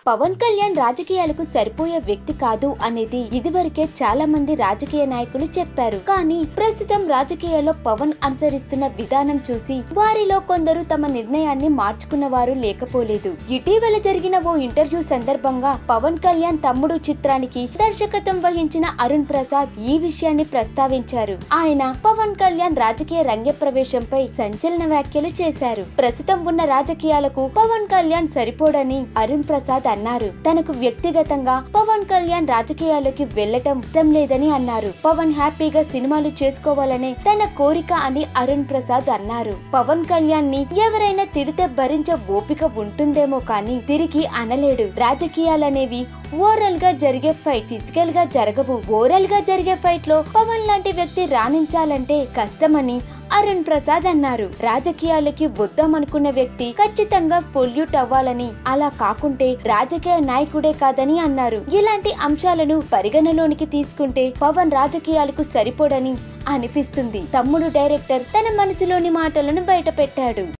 పవన్ కళ్యాణ్ రాజకీయాలకు సరిపోయే వ్యక్తి కాదు అనేది ఇదివరకే చాలా మంది రాజకీయ నాయకులు చెప్పారు కానీ ప్రస్తుతం రాజకీయాల్లో పవన్ అనుసరిస్తున్న విధానం చూసి వారిలో కొందరు తమ నిర్ణయాన్ని మార్చుకున్న వారు లేకపోలేదు ఇటీవల జరిగిన ఓ ఇంటర్వ్యూ సందర్భంగా పవన్ కళ్యాణ్ తమ్ముడు చిత్రానికి దర్శకత్వం వహించిన అరుణ్ ప్రసాద్ ఈ విషయాన్ని ప్రస్తావించారు ఆయన పవన్ కళ్యాణ్ రాజకీయ రంగ ప్రవేశంపై సంచలన వ్యాఖ్యలు చేశారు ప్రస్తుతం ఉన్న రాజకీయాలకు పవన్ కళ్యాణ్ సరిపోడని అరుణ్ ప్రసాద్ అన్నారు తనకు వ్యక్తిగతంగా పవన్ కళ్యాణ్ రాజకీయాల్లోకి వెళ్లటం ఇష్టం లేదని అన్నారు పవన్ హ్యాపీగా సినిమాలు చేసుకోవాలనే తన కోరిక అని అరుణ్ ప్రసాద్ అన్నారు పవన్ కళ్యాణ్ ని ఎవరైనా తిడితే భరించే ఓపిక ఉంటుందేమో కానీ తిరిగి అనలేడు రాజకీయాలనేవి ఓవరాల్ గా జరిగే ఫైట్ ఫిజికల్ గా జరగవు ఓవరాల్ గా జరిగే ఫైట్ లో పవన్ లాంటి వ్యక్తి రాణించాలంటే కష్టమని అరుణ్ ప్రసాద్ అన్నారు రాజకీయాలకి వద్దామనుకున్న వ్యక్తి ఖచ్చితంగా పొల్యూట్ అవ్వాలని అలా కాకుంటే రాజకీయ నాయకుడే కాదని అన్నారు ఇలాంటి అంశాలను పరిగణలోనికి తీసుకుంటే పవన్ రాజకీయాలకు సరిపోడని అనిపిస్తుంది తమ్ముడు డైరెక్టర్ తన మనసులోని మాటలను బయటపెట్టాడు